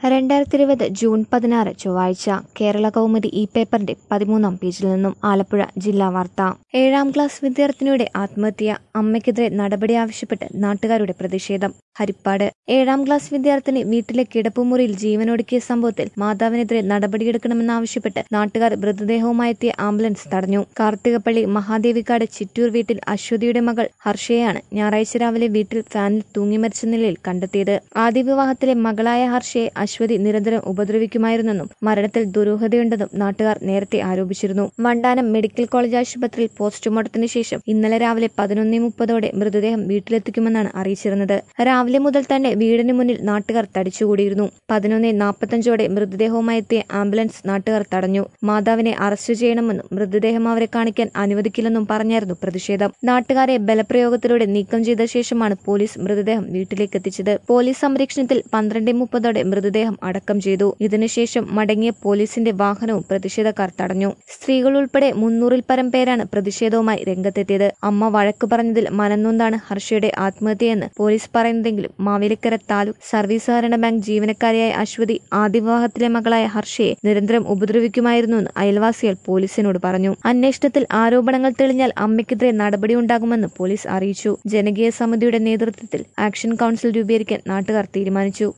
രണ്ടായിരത്തി ഇരുപത് ജൂൺ പതിനാറ് ചൊവ്വാഴ്ച കേരള കൗമുദി ഈ പേപ്പറിന്റെ പതിമൂന്നാം പേജിൽ നിന്നും ആലപ്പുഴ ജില്ലാ വാർത്ത ഏഴാം ക്ലാസ് വിദ്യാർത്ഥിനിയുടെ ആത്മഹത്യ അമ്മയ്ക്കെതിരെ നടപടി ആവശ്യപ്പെട്ട് നാട്ടുകാരുടെ പ്രതിഷേധം ഹരിപ്പാട് ഏഴാം ക്ലാസ് വിദ്യാർത്ഥിനി വീട്ടിലെ കിടപ്പുമുറിയിൽ ജീവനൊടുക്കിയ സംഭവത്തിൽ മാതാവിനെതിരെ നടപടിയെടുക്കണമെന്നാവശ്യപ്പെട്ട് നാട്ടുകാർ മൃതദേഹവുമായെത്തിയ ആംബുലൻസ് തടഞ്ഞു കാർത്തികപ്പള്ളി മഹാദേവിക്കാട് ചിറ്റൂർ വീട്ടിൽ അശ്വതിയുടെ മകൾ ഹർഷയെയാണ് ഞായറാഴ്ച രാവിലെ വീട്ടിൽ ഫാനിൽ തൂങ്ങി മരിച്ച നിലയിൽ കണ്ടെത്തിയത് ആദ്യ വിവാഹത്തിലെ മകളായ ഹർഷയെ അശ്വതി നിരന്തരം ഉപദ്രവിക്കുമായിരുന്നെന്നും മരണത്തിൽ ദുരൂഹതയുണ്ടെന്നും നാട്ടുകാർ നേരത്തെ ആരോപിച്ചിരുന്നു വണ്ടാനം മെഡിക്കൽ കോളേജ് ആശുപത്രിയിൽ പോസ്റ്റ്മോർട്ടത്തിന് ശേഷം ഇന്നലെ രാവിലെ പതിനൊന്നേ മുപ്പതോടെ മൃതദേഹം വീട്ടിലെത്തിക്കുമെന്നാണ് അറിയിച്ചിരുന്നത് രാവിലെ മുതൽ തന്നെ വീടിന് മുന്നിൽ നാട്ടുകാർ തടിച്ചുകൂടിയിരുന്നു പതിനൊന്നേ നാൽപ്പത്തഞ്ചോടെ മൃതദേഹവുമായി എത്തിയ ആംബുലൻസ് നാട്ടുകാർ തടഞ്ഞു മാതാവിനെ അറസ്റ്റ് ചെയ്യണമെന്നും മൃതദേഹം അവരെ കാണിക്കാൻ അനുവദിക്കില്ലെന്നും പറഞ്ഞായിരുന്നു പ്രതിഷേധം നാട്ടുകാരെ ബലപ്രയോഗത്തിലൂടെ നീക്കം ചെയ്ത ശേഷമാണ് പോലീസ് മൃതദേഹം വീട്ടിലേക്ക് എത്തിച്ചത് പോലീസ് സംരക്ഷണത്തിൽ പന്ത്രണ്ടേ മുപ്പതോടെ മൃതദേഹം അടക്കം ചെയ്തു ഇതിനുശേഷം മടങ്ങിയ പോലീസിന്റെ വാഹനവും പ്രതിഷേധക്കാർ തടഞ്ഞു സ്ത്രീകൾ ഉൾപ്പെടെ മുന്നൂറിൽ പരം പേരാണ് പ്രതിഷേധവുമായി രംഗത്തെത്തിയത് അമ്മ വഴക്കു പറഞ്ഞതിൽ മനംനൊന്താണ് ഹർഷയുടെ ആത്മഹത്യയെന്ന് പോലീസ് പറയുന്നതെങ്കിലും മാവേലിക്കര താലൂക്ക് സർവീസ് സഹകരണ ബാങ്ക് ജീവനക്കാരിയായ അശ്വതി ആദ്യ വിവാഹത്തിലെ മകളായ ഹർഷയെ നിരന്തരം ഉപദ്രവിക്കുമായിരുന്നുവെന്ന് അയൽവാസികൾ പോലീസിനോട് പറഞ്ഞു അന്വേഷണത്തിൽ ആരോപണങ്ങൾ തെളിഞ്ഞാൽ അമ്മയ്ക്കെതിരെ നടപടിയുണ്ടാകുമെന്ന് പോലീസ് അറിയിച്ചു ജനകീയ സമിതിയുടെ നേതൃത്വത്തിൽ ആക്ഷൻ കൌൺസിൽ രൂപീകരിക്കാൻ നാട്ടുകാർ തീരുമാനിച്ചു